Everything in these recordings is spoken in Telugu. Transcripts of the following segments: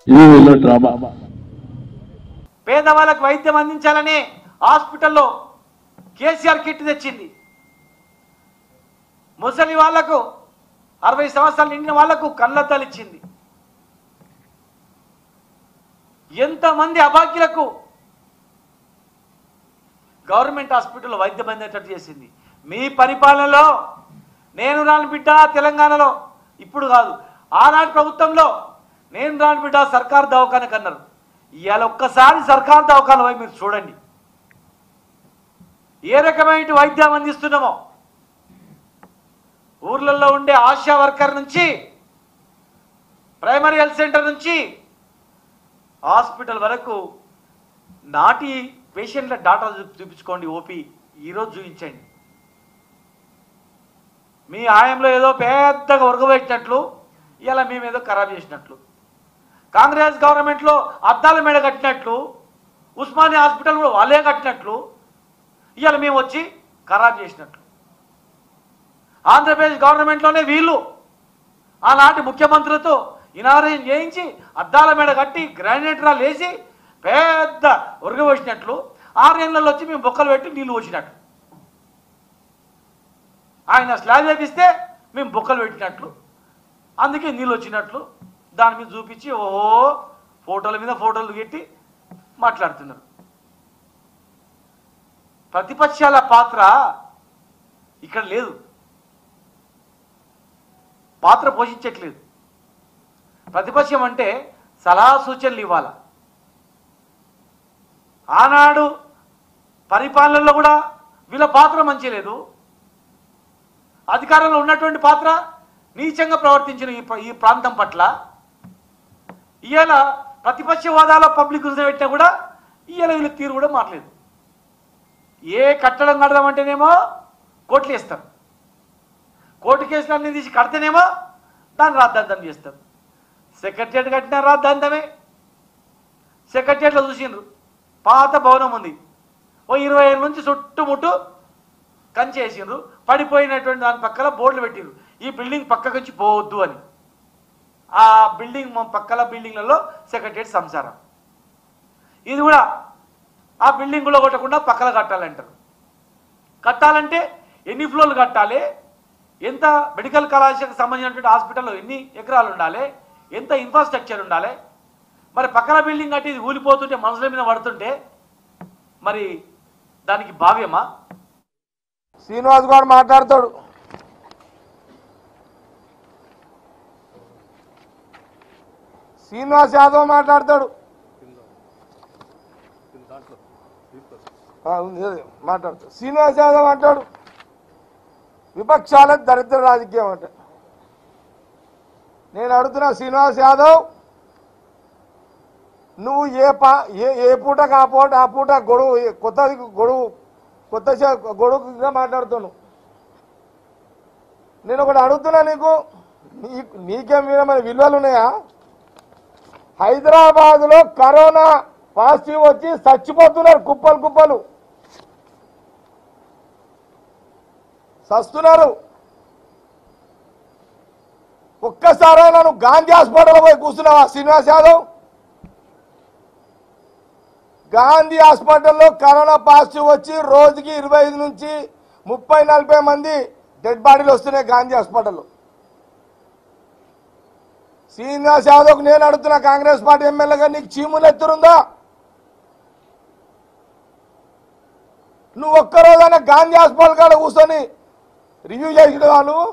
ఇది వీళ్ళ డ్రామా పేదవాళ్ళకు వైద్యం అందించాలని హాస్పిటల్లో కేసీఆర్ కిట్ తెచ్చింది ముసలి వాళ్లకు అరవై సంవత్సరాలు నిండిన వాళ్లకు కళ్ళద్దాలు ఇచ్చింది ఎంతమంది అభాగ్యులకు గవర్నమెంట్ హాస్పిటల్లో వైద్యం అందేటట్టు చేసింది మీ పరిపాలనలో నేను రాని బిడ్డ తెలంగాణలో ఇప్పుడు కాదు ఆనాటి ప్రభుత్వంలో నేను రాని బిడ్డ సర్కార్ దవాఖానకు అన్నారు ఇవాళ ఒక్కసారి సర్కార్ దవాఖాన పోయి మీరు చూడండి ఏ రకమైన వైద్యం అందిస్తున్నామో ఊర్లలో ఉండే ఆశా వర్కర్ నుంచి ప్రైమరీ హెల్త్ సెంటర్ నుంచి హాస్పిటల్ వరకు నాటి పేషెంట్ల డాటా చూ- చూపించుకోండి ఓపీ ఈరోజు చూపించండి మీ ఆయంలో ఏదో పెద్దగా ఉరగబెట్టినట్లు ఇలా మేము ఏదో ఖరాబ్ చేసినట్లు కాంగ్రెస్ గవర్నమెంట్లో అద్దాల మేడ కట్టినట్లు ఉస్మానియా హాస్పిటల్ కూడా వాళ్ళే కట్టినట్లు ఇవాళ మేము వచ్చి ఖరాబ్ చేసినట్లు ఆంధ్రప్రదేశ్ గవర్నమెంట్లోనే వీళ్ళు ఆనాటి ముఖ్యమంత్రులతో ఇనారేషన్ చేయించి అద్దాల మేడ కట్టి గ్రానైట్రాలు వేసి పెద్ద ఉరగబోసినట్లు ఆరేళ్ళలో వచ్చి మేము బొక్కలు పెట్టి నీళ్లు వచ్చినట్లు ఆయన స్లాబ్ వేపిస్తే మేము బొక్కలు పెట్టినట్లు అందుకే నీళ్ళు వచ్చినట్లు దాని మీద చూపించి ఓహో ఫోటోల మీద ఫోటోలు పెట్టి మాట్లాడుతున్నారు ప్రతిపక్షాల పాత్ర ఇక్కడ లేదు పాత్ర పోషించట్లేదు ప్రతిపక్షం అంటే సలహా సూచనలు ఇవ్వాల ఆనాడు పరిపాలనలో కూడా వీళ్ళ పాత్ర మంచి లేదు అధికారంలో ఉన్నటువంటి పాత్ర నీచంగా ప్రవర్తించిన ఈ ప్ర- ఈ ప్రాంతం పట్ల ఇవాళ ప్రతిపక్ష హోదాలో పబ్లిక్ పెట్టినా కూడా ఇవాళ వీళ్ళ తీరు కూడా మారలేదు ఏ కట్టడం కడదామంటేనేమో కోట్లు వేస్తారు కోర్టు కేసులు అన్ని తీసి కడితేనేమో దాన్ని రాద్ధాంతం చేస్తారు సెక్రటరియట్ కట్టిన రాద్ధాంతమే సెక్రటరియట్లో చూసిండ్రు పాత భవనం ఉంది ఓ ఇరవై ఏళ్ళ నుంచి చుట్టుముట్టు కంచి వేసిండ్రు పడిపోయినటువంటి దాని పక్కన బోర్డులు పెట్టిండ్రు ఈ బిల్డింగ్ పక్కకు వచ్చి పోవద్దు అని ఆ బిల్డింగ్ మా పక్కల బిల్డింగ్లలో సెక్రటరియట్ సంసారం ఇది కూడా ఆ బిల్డింగ్ కూడా కొట్టకుండా పక్కన కట్టాలంటారు కట్టాలంటే ఎన్ని ఫ్లోర్లు కట్టాలి ఎంత మెడికల్ కళాశాలకు సంబంధించినటువంటి హాస్పిటల్లో ఎన్ని ఎకరాలు ఉండాలి ఎంత ఇన్ఫ్రాస్ట్రక్చర్ ఉండాలి మరి పక్కన బిల్డింగ్ కట్టి ఇది ఊలిపోతుంటే మనుషుల మీద పడుతుంటే మరి దానికి భావ్యమా శ్రీనివాస్ గారు మాట్లాడతాడు శ్రీనివాస్ యాదవ్ మాట్లాడతాడు ఆ, ఉంది, ఉంది, మాట్లాడతాడు శ్రీనివాస్ యాదవ్ అంటాడు విపక్షాల దరిద్ర రాజకీయం అంట నేను అడుగుతున్నా శ్రీనివాస్ యాదవ్ నువ్వు ఏ పా ఏ ఏ పూటకు ఆ పూట ఆ పూట గొడవ ఏ- కొత్త గొడవ కొత్త చే- గొడవగా మాట్లాడుతున్నావు నేను ఒకటి అడుగుతున్నా నీకు నీ నీకే మీద మన విలువలు ఉన్నాయా హైదరాబాద్లో కరోనా పాజిటివ్ వచ్చి చచ్చిపోతున్నారు కుప్పలు కుప్పలు సస్తున్నారు ఒక్కసారైనా నువ్వు గాంధీ హాస్పిటల్ పోయి కూర్చున్నావా శ్రీనివాస్ యాదవ్ గాంధీ హాస్పిటల్లో కరోనా పాజిటివ్ వచ్చి రోజుకి ఇరవై ఐదు నుంచి ముప్పై నలభై మంది డెడ్ బాడీలు వస్తున్నాయి గాంధీ హాస్పిటల్లో శ్రీనివాస్ యాదవ్కి నేను అడుగుతున్నా కాంగ్రెస్ పార్టీ ఎమ్మెల్యేగా నీకు చీములు ఎత్తురుందా నువ్వు ఒక్కరోజైనా గాంధీ హాస్పిటల్ కాడ కూర్చొని రివ్యూ చేసినవా నువ్వు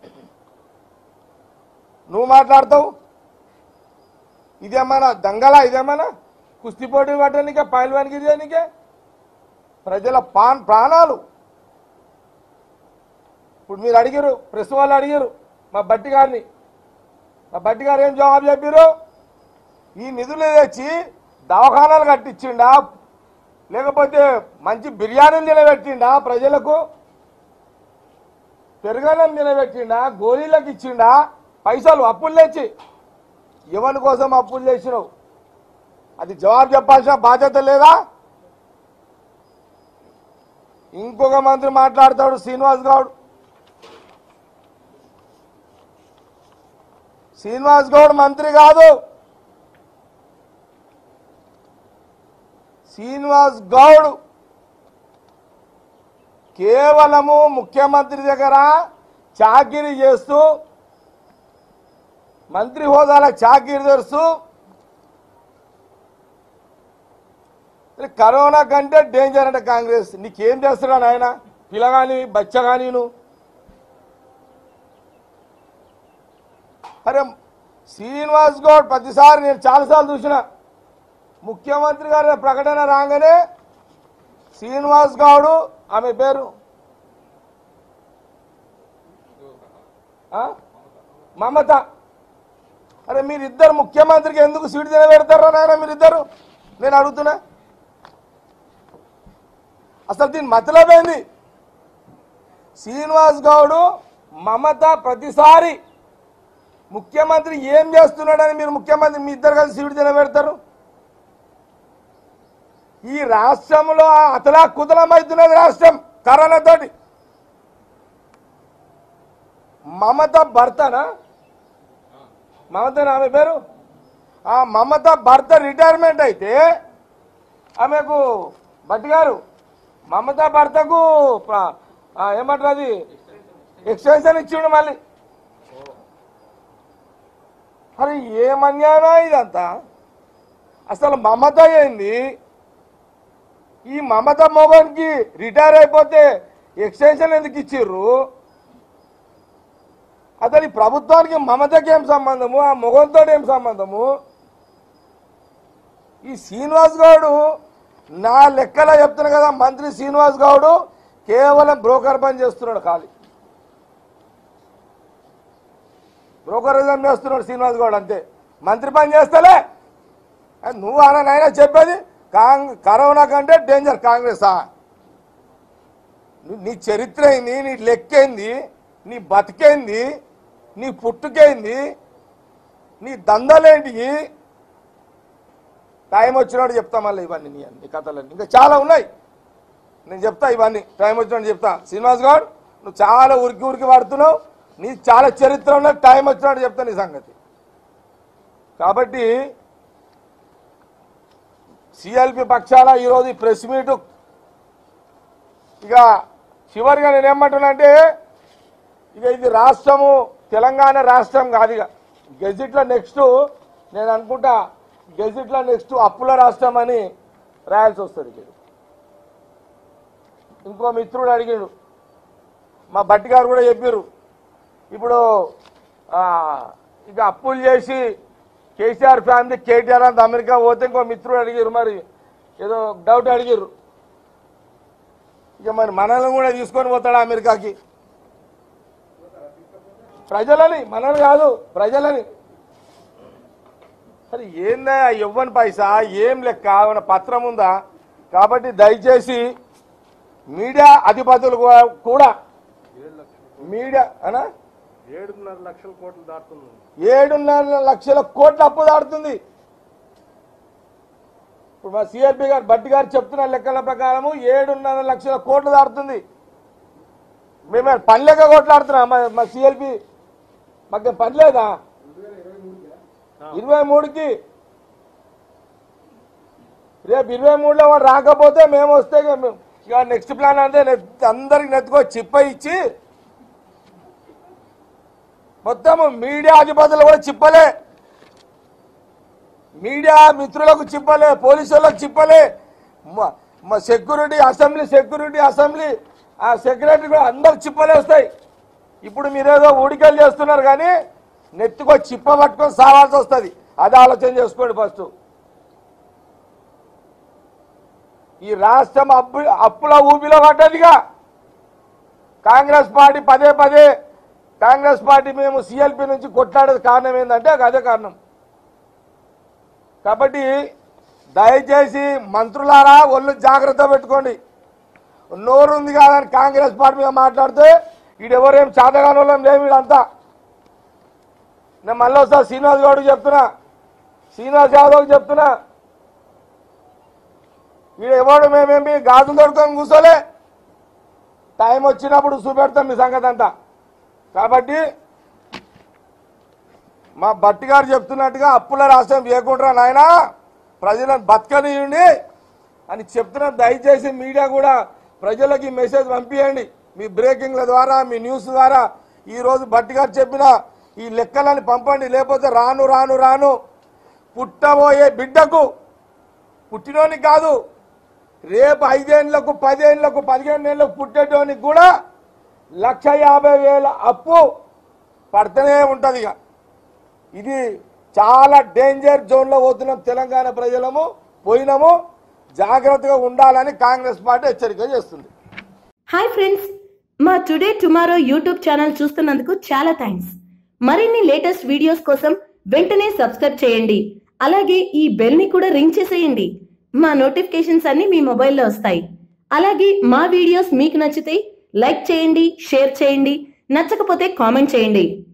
నువ్వు మాట్లాడతావు ఇదేమన్నా దంగలా ఇదేమన్నా కుస్తీ పోటీ పట్టడానికే పైల్వానికి ఇదేనికే ప్రజల పాన్ ప్రాణాలు ఇప్పుడు మీరు అడిగారు ప్రెస్ వాళ్ళు అడిగారు మా బట్టి గారిని మా బట్టి గారు ఏం జవాబు చెప్పారు ఈ నిధులు తెచ్చి దవాఖానాలు కట్టించిండా లేకపోతే మంచి బిర్యానీలు నిలబెట్టిండా ప్రజలకు పెరుగన్నం నిలబెట్టిండా గోళీలకు ఇచ్చిండా పైసలు అప్పులు తెచ్చి ఎవరి కోసం అప్పులు చేసినావు అది జవాబు చెప్పాల్సిన బాధ్యత లేదా ఇంకొక మంత్రి మాట్లాడతాడు శ్రీనివాస్ గౌడ్ శ్రీనివాస్ గౌడ్ మంత్రి కాదు శ్రీనివాస్ గౌడ్ కేవలము ముఖ్యమంత్రి దగ్గర చాకిరీ చేస్తూ మంత్రి హోదాల చాకిరీ తెరుస్తూ కరోనా కంటే డేంజర్ అంటే కాంగ్రెస్ నీకేం చేస్తున్నా నాయన పిల్లగాని బచ్చగాని నువ్వు అరే శ్రీనివాస్ గౌడ్ ప్రతిసారి నేను చాలాసార్లు చూసిన ముఖ్యమంత్రి గారి ప్రకటన రాగానే శ్రీనివాస్ గౌడ్ ఆమె పేరు ఆ? మమత అరే మీరిద్దరు ముఖ్యమంత్రికి ఎందుకు సీటు తినబెడతారా నాయన మీరిద్దరు నేను అడుగుతున్నా అసలు దీని మతలబేంది శ్రీనివాస్ గౌడ్ మమత ప్రతిసారి ముఖ్యమంత్రి ఏం చేస్తున్నాడని మీరు ముఖ్యమంత్రి మీ ఇద్దరు కలిసి సీటు తినబెడతారు ఈ రాష్ట్రంలో అతలా కుతలమవుతున్నది రాష్ట్రం కరోనాతోటి మమత భర్తనా మమత ఆమె పేరు ఆ మమత భర్త రిటైర్మెంట్ అయితే ఆమెకు భట్ గారు మమత భర్తకు ప- ఆ, ఏమంటారు అది ఎక్స్టెన్షన్ ఇచ్చిండు మళ్ళీ అరే ఏమన్యాయమా ఇదంతా అసలు మమత ఏంది ఈ మమత మోగన్కి రిటైర్ అయిపోతే ఎక్స్టెన్షన్ ఎందుకు ఇచ్చిర్రు అసలు ఈ ప్రభుత్వానికి మమతకి ఏం సంబంధము ఆ మొగంతో ఏం సంబంధము ఈ శ్రీనివాస్ గౌడు నా లెక్కలో చెప్తున్నా కదా మంత్రి శ్రీనివాస్ గౌడు కేవలం బ్రోకర్ పని చేస్తున్నాడు ఖాళీ బ్రోకరిజం చేస్తున్నాడు శ్రీనివాస్ గౌడ్ అంతే మంత్రి పని చేస్తలే అది నువ్వు అన్న నాయన చెప్పేది కాంగ్ కరోనా కంటే డేంజర్ కాంగ్రెసా నీ- నీ చరిత్ర ఏంది నీ లెక్కేంది నీ బతికేంది నీ పుట్టుకేంది నీ దందలేంటివి టైం వచ్చినప్పుడు చెప్తా మళ్ళీ ఇవన్నీ నీ నీ కథలన్నీ ఇంకా చాలా ఉన్నాయి నేను చెప్తా ఇవన్నీ టైం వచ్చినప్పుడు చెప్తా శ్రీనివాస్ గౌడ్ నువ్వు చాలా ఉరికి ఉరికి పడుతున్నావు నీ చాలా చరిత్ర ఉన్న టైం వచ్చినట్టు చెప్తా నీ సంగతి కాబట్టి సిఎల్పి పక్షాల ఈరోజు ఈ ప్రెస్ మీటు ఇక చివరిగా నేను ఏమంటున్నానంటే ఇక ఇది రాష్ట్రము తెలంగాణ రాష్ట్రం కాదు ఇక గెజిట్లో నెక్స్ట్ నేను అనుకుంటా గెజిట్లో నెక్స్ట్ అప్పుల రాష్ట్రం అని రాయాల్సి వస్తుంది ఇక్కడ ఇంకో మిత్రుడు అడిగాడు మా బట్టి గారు కూడా చెప్పారు ఇప్పుడు ఆ, ఇక అప్పులు చేసి కేసీఆర్ ఫ్యామిలీ కేటీఆర్ అంత అమెరికా పోతే ఇంకో మిత్రుడు అడిగారు మరి ఏదో డౌట్ అడిగారు ఇక మరి మనల్ని కూడా తీసుకొని పోతాడు అమెరికాకి ప్రజలని మనల్ని కాదు ప్రజలని సరే ఏందా ఇవ్వని పైసా ఏం లెక్క ఏమైనా పత్రం ఉందా కాబట్టి దయచేసి మీడియా అధిపతులు కూడా- కూడా మీడియా అనా ఏడున్నర లక్షల కోట్లు దాటుతుంది ఏడున్నర లక్షల కోట్ల అప్పు దాడుతుంది ఇప్పుడు మా సిఆర్పి గారు బట్టి గారు చెప్తున్న లెక్కల ప్రకారము ఏడున్నర లక్షల కోట్లు దాడుతుంది మేము పని లెక్క కొట్లాడుతున్నాం మా మా సిఎల్పి మాకు పని లేదా ఇరవై మూడుకి రేపు ఇరవై మూడులో వాడు రాకపోతే మేము వస్తే ఇక మేము- ఇక నెక్స్ట్ ప్లాన్ అంటే నెత్- అందరికి నెత్తుకో చిప్ప ఇచ్చి మొత్తము మీడియా అధిపతులు కూడా చిప్పలే మీడియా మిత్రులకు చిప్పలే పోలీసులకు చిప్పలే మ- మ సెక్యూరిటీ అసెంబ్లీ సెక్యూరిటీ అసెంబ్లీ ఆ సెక్రటరీ కూడా అందరు చిప్పలే వస్తాయి ఇప్పుడు మీరేదో ఊడికలు చేస్తున్నారు కానీ నెత్తుకో చిప్ప పట్టుకొని సావాల్సి వస్తుంది అది ఆలోచన చేసుకోండి ఫస్ట్ ఈ రాష్ట్రం అప్పు అప్పుల ఊపిలో పడ్డదిగా కాంగ్రెస్ పార్టీ పదే పదే కాంగ్రెస్ పార్టీ మేము సిఎల్పి నుంచి కొట్లాడేది కారణం ఏంటంటే అది అదే కారణం కాబట్టి దయచేసి మంత్రులారా ఒళ్ళు జాగ్రత్త పెట్టుకోండి నోరు ఉంది కాదని కాంగ్రెస్ పార్టీ మీద మాట్లాడితే ఈడెవరేం చాతగాని వాళ్ళం లేవు వీడంతా నేను మళ్ళీ ఒకసారి శ్రీనివాస్ గౌడ్కి చెప్తున్నా శ్రీనివాస్ యాదవ్కి చెప్తున్నా వీడు ఎవడు మేమేమి గాజులు దొరుకుని కూర్చోలే టైం వచ్చినప్పుడు చూపెడతాం మీ సంగతి అంతా కాబట్టి మా భట్టి గారు చెప్తున్నట్టుగా అప్పుల రాష్ట్రం చేయకుండా నాయన ప్రజలను బతకనియండి అని చెప్తున్నా దయచేసి మీడియా కూడా ప్రజలకి ఈ మెసేజ్ పంపించండి మీ బ్రేకింగ్ల ద్వారా మీ న్యూస్ ద్వారా ఈ రోజు భట్టి గారు చెప్పిన ఈ లెక్కలని పంపండి లేకపోతే రాను రాను రాను పుట్టబోయే బిడ్డకు పుట్టినోనికి కాదు రేపు ఐదేళ్లకు పదేళ్లకు పదిహేను ఏళ్ళకు పుట్టేటోనికి కూడా లక్ష యాభై వేల అప్పు పడుతూనే ఉంటుంది ఇక ఇది చాలా డేంజర్ జోన్లో పోతున్నాం తెలంగాణ ప్రజలము పోయినాము జాగ్రత్తగా ఉండాలని కాంగ్రెస్ పార్టీ హెచ్చరిక చేస్తుంది హాయ్ ఫ్రెండ్స్ మా టుడే టుమారో యూట్యూబ్ ఛానల్ చూస్తున్నందుకు చాలా థ్యాంక్స్ మరిన్ని లేటెస్ట్ వీడియోస్ కోసం వెంటనే సబ్స్క్రైబ్ చేయండి అలాగే ఈ బెల్ ని కూడా రింగ్ చేసేయండి మా నోటిఫికేషన్స్ అన్ని మీ మొబైల్లో వస్తాయి అలాగే మా వీడియోస్ మీకు నచ్చితే లైక్ చేయండి షేర్ చేయండి నచ్చకపోతే కామెంట్ చేయండి